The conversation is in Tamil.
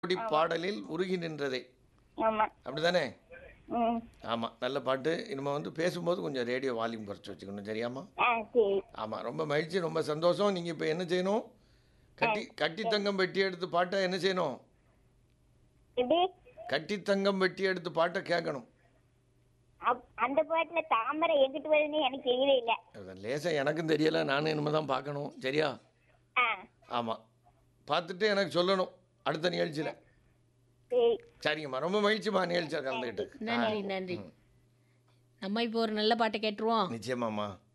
கோடி பாடலில் உருகி நின்றதே ஆமா அப்படிதானே ம் ஆமாம் நல்ல பாட்டு இனிமே வந்து பேசும்போது கொஞ்சம் ரேடியோ வால்யூம் குறைச்சி வச்சுக்கணும் சரியாமா ஆ சரி ஆமாம் ரொம்ப மகிழ்ச்சி ரொம்ப சந்தோஷம் நீங்கள் இப்போ என்ன செய்யணும் கட்டி கட்டி தங்கம் வெட்டி எடுத்து பாட்டை என்ன செய்யணும் எப்படி கட்டி தங்கம் வெட்டி எடுத்து பாட்டை கேட்கணும் அப்- அந்த பாட்டுல தாமரை எங்கிட்டு வருதுன்னு எனக்கு தெரியவே இல்லை அது லேசாக எனக்கும் தெரியல நானும் இனிமே தான் பார்க்கணும் சரியா ஆ ஆமாம் பார்த்துட்டு எனக்கு சொல்லணும் அடுத்த நிகழ்ச்சியில் சரி சரிங்கம்மா ரொம்ப மகிழ்ச்சிம்மா நிகழ்ச்சியில் கலந்துக்கிட்டு நன்றி நன்றி நம்ம இப்போ ஒரு நல்ல பாட்டை கேட்டுருவோம் நிச்சயமாம்மா